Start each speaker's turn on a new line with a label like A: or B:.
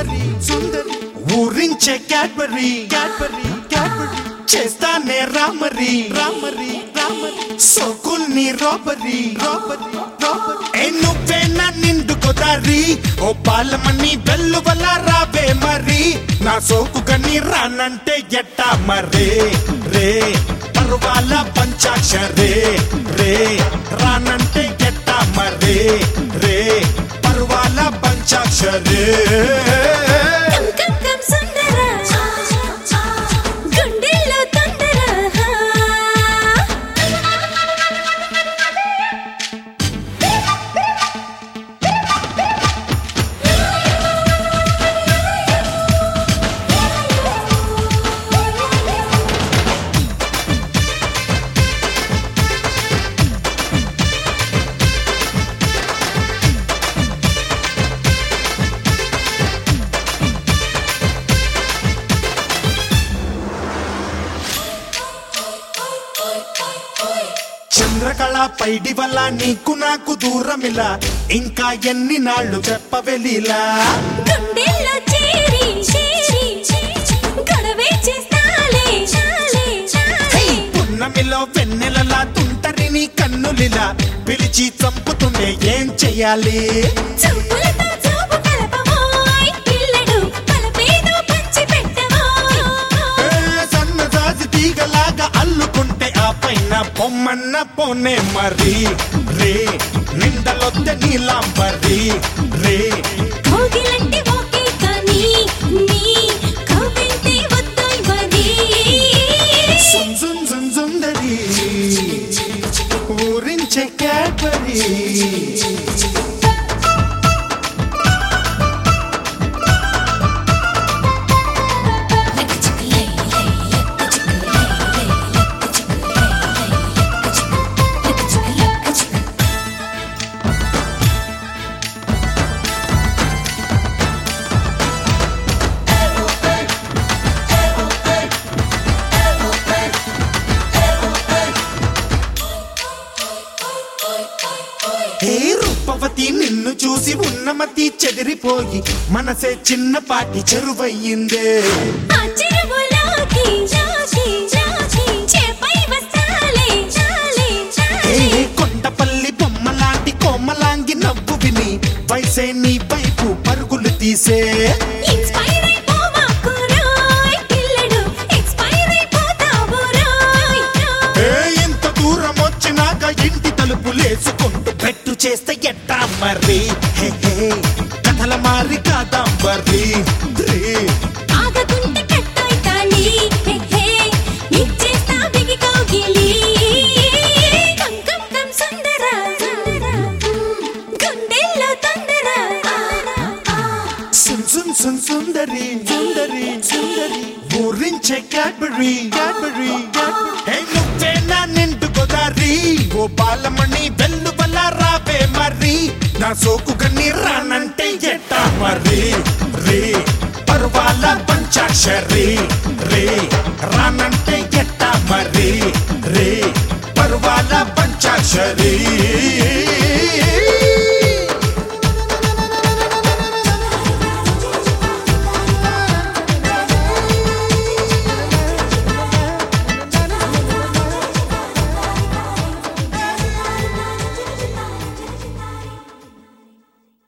A: సుందరి సుందరి ఊరించే Cadbury Cadbury Cadbury చేస్తానే రామరి రామరి రామరి సోకుల్ని రోబరి రోబరి రోబరి ఏ నువ్వే నా నిండు కొదారి ఓ పాలమని వెల్లువల రావే మరి నా సోకు కని రానంటే ఎట్టా మరే రే పర్వాల పంచాక్షరే రే రానంటే ఎట్టా మరే రే పర్వాల పంచాక్షరే
B: కం కం కం సుందర గుండెల్లో తొందర
A: చంద్రకళ పైడి వల్ల నీకు నాకు దూరమిలా ఇంకా ఎన్ని నాళ్ళు చెప్పవెలిలా
B: గుండెల్లో చేరి చేరి గొడవే చేస్తాలే చాలే చాలే
A: పున్నమిలో వెన్నెలలా తుంటరిని కన్నులిలా పిలిచి చంపుతుండే ఏం చెయ్యాలి
B: చూపులతో చూపు కలపమోయ్ పిల్లడు పలపేదో పంచి పెట్టమోయ్
A: ఏ సన్నజాజి తీగలాగా అల్లుకుంటే ఆ పైన పొమ్మన్న పోనే మరి రే నిండలొద్ద నీలాంబరి రే
B: కోగిలంటే ఓకే కానీ నీ కౌగిలింటే వద్దోయ్ మరి
A: సున్ సున్ సున్ సుందరి ఊరించే క్యాడ్బరీ హే రూపవతి నిన్ను చూసి ఉన్నమతి చెదిరిపోయి మనసే చిన్నపాటి చెరువయ్యిందే
B: ఆ చెరువులోకి జాకి జాకి చేపై వస్తాలే చాలే
A: హే
B: చాలే
A: కొండపల్లి బొమ్మలాంటి కోమలాంగి నవ్వు విని వయసే నీ వైపు పరుగులు తీసే
B: ఇన్స్పైర్ అయిపోమాకు రోయ్ పిల్లడు ఎక్స్పైర్ అయిపోతావు రోయ్
A: ఏ ఇంత దూరం వచ్చినాక ఇంటి తలుపులేసుకుంటూ పెట్టు చేస్తే ఎట్టా మరి హే హే కథల మారి కాదాంబరి రే
B: ఆగకుంటే కట్టోయ్ తాళి హే హే ఇచ్చేస్తా బిగి కౌగిలి కం కం కం సుందర గుండెల్లో తొందర
A: సున్ సున్ సున్ సుందరి సుందరి సుందరి ఊరించే క్యాడ్బరీ క్యాడ్బరీ హే నువ్వే నా నిండు గోదారి ఓ బాలమణి వెల్లువల రావే మరి నా సోకు కన్ని రానంటే ఎట్టా మరి రే పర్వాల పంచాక్షరి రే రానంటే ఎట్టా మరి రే పర్వాల పంచాక్షరి